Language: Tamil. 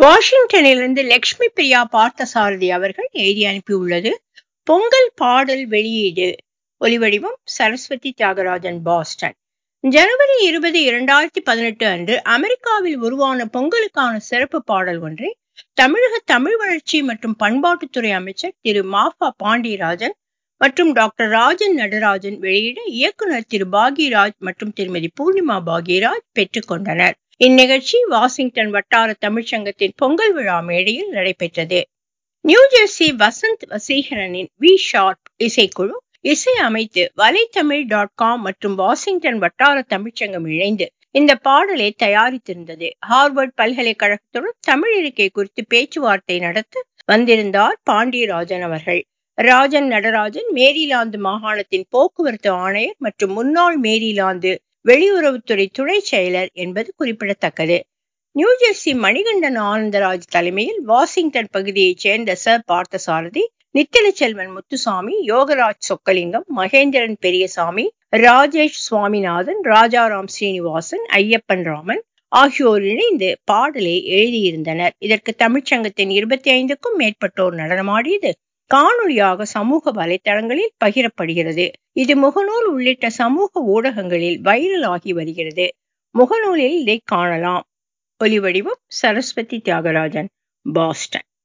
வாஷிங்டனிலிருந்து லக்ஷ்மி பிரியா பார்த்தசாரதி அவர்கள் எழுதி அனுப்பியுள்ளது பொங்கல் பாடல் வெளியீடு ஒலிவடிவம் சரஸ்வதி தியாகராஜன் பாஸ்டன் ஜனவரி இருபது இரண்டாயிரத்தி பதினெட்டு அன்று அமெரிக்காவில் உருவான பொங்கலுக்கான சிறப்பு பாடல் ஒன்றை தமிழக தமிழ் வளர்ச்சி மற்றும் பண்பாட்டுத்துறை அமைச்சர் திரு மாஃபா பாண்டியராஜன் மற்றும் டாக்டர் ராஜன் நடராஜன் வெளியிட இயக்குனர் திரு பாக்யராஜ் மற்றும் திருமதி பூர்ணிமா பாக்யராஜ் பெற்றுக்கொண்டனர் இந்நிகழ்ச்சி வாஷிங்டன் வட்டார தமிழ்ச்சங்கத்தின் பொங்கல் விழா மேடையில் நடைபெற்றது நியூஜெர்சி வசந்த் வசீகரனின் வி ஷார்ப் இசைக்குழு இசை அமைத்து வலைத்தமிழ் டாட் காம் மற்றும் வாஷிங்டன் வட்டார தமிழ்ச்சங்கம் இணைந்து இந்த பாடலை தயாரித்திருந்தது ஹார்வர்ட் பல்கலைக்கழகத்துடன் தமிழ் இருக்கை குறித்து பேச்சுவார்த்தை நடத்த வந்திருந்தார் பாண்டியராஜன் அவர்கள் ராஜன் நடராஜன் மேரிலாந்து மாகாணத்தின் போக்குவரத்து ஆணையர் மற்றும் முன்னாள் மேரிலாந்து வெளியுறவுத்துறை துணை செயலர் என்பது குறிப்பிடத்தக்கது நியூஜெர்சி மணிகண்டன் ஆனந்தராஜ் தலைமையில் வாஷிங்டன் பகுதியைச் சேர்ந்த ச பார்த்தசாரதி நித்தில செல்வன் முத்துசாமி யோகராஜ் சொக்கலிங்கம் மகேந்திரன் பெரியசாமி ராஜேஷ் சுவாமிநாதன் ராஜாராம் ஸ்ரீனிவாசன் ஐயப்பன் ராமன் ஆகியோர் இணைந்து பாடலை எழுதியிருந்தனர் இதற்கு தமிழ்ச்சங்கத்தின் இருபத்தி ஐந்துக்கும் மேற்பட்டோர் நடனமாடியது காணொலியாக சமூக வலைதளங்களில் பகிரப்படுகிறது இது முகநூல் உள்ளிட்ட சமூக ஊடகங்களில் வைரல் ஆகி வருகிறது முகநூலில் இதை காணலாம் ஒலிவடிவம் சரஸ்வதி தியாகராஜன் பாஸ்டன்